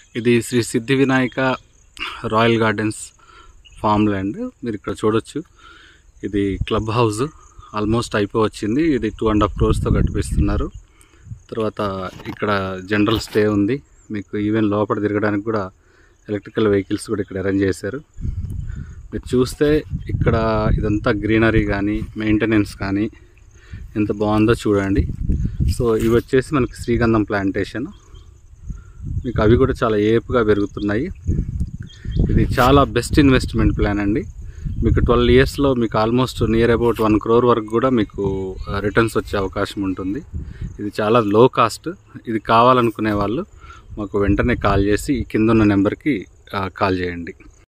ఇది Shri Siddhi Vinayaka royal gardens farm land మీరు ఇక్కడ చూడొచ్చు ఇది క్లబ్ హౌస్ ఆల్మోస్ట్ అయిపో వచ్చింది ఇది టూ అండ్ హాఫ్ క్రోర్స్తో కట్టిపిస్తున్నారు తర్వాత ఇక్కడ జనరల్ స్టే ఉంది మీకు ఈవెన్ లోపల తిరగడానికి కూడా ఎలక్ట్రికల్ వెహికల్స్ కూడా ఇక్కడ అరేంజ్ చేశారు మీరు చూస్తే ఇక్కడ ఇదంతా గ్రీనరీ కానీ మెయింటెనెన్స్ కానీ ఎంత బాగుందో చూడండి సో ఇవి వచ్చేసి మనకి శ్రీగంధం ప్లాంటేషన్ మీకు అవి కూడా చాలా ఏపుగా పెరుగుతున్నాయి ఇది చాలా బెస్ట్ ఇన్వెస్ట్మెంట్ ప్లాన్ అండి మీకు ట్వెల్వ్ ఇయర్స్లో మీకు almost near about one crore వరకు కూడా మీకు రిటర్న్స్ వచ్చే అవకాశం ఉంటుంది ఇది చాలా లో కాస్ట్ ఇది కావాలనుకునే వాళ్ళు మాకు వెంటనే కాల్ చేసి ఈ కింద ఉన్న నెంబర్కి కాల్ చేయండి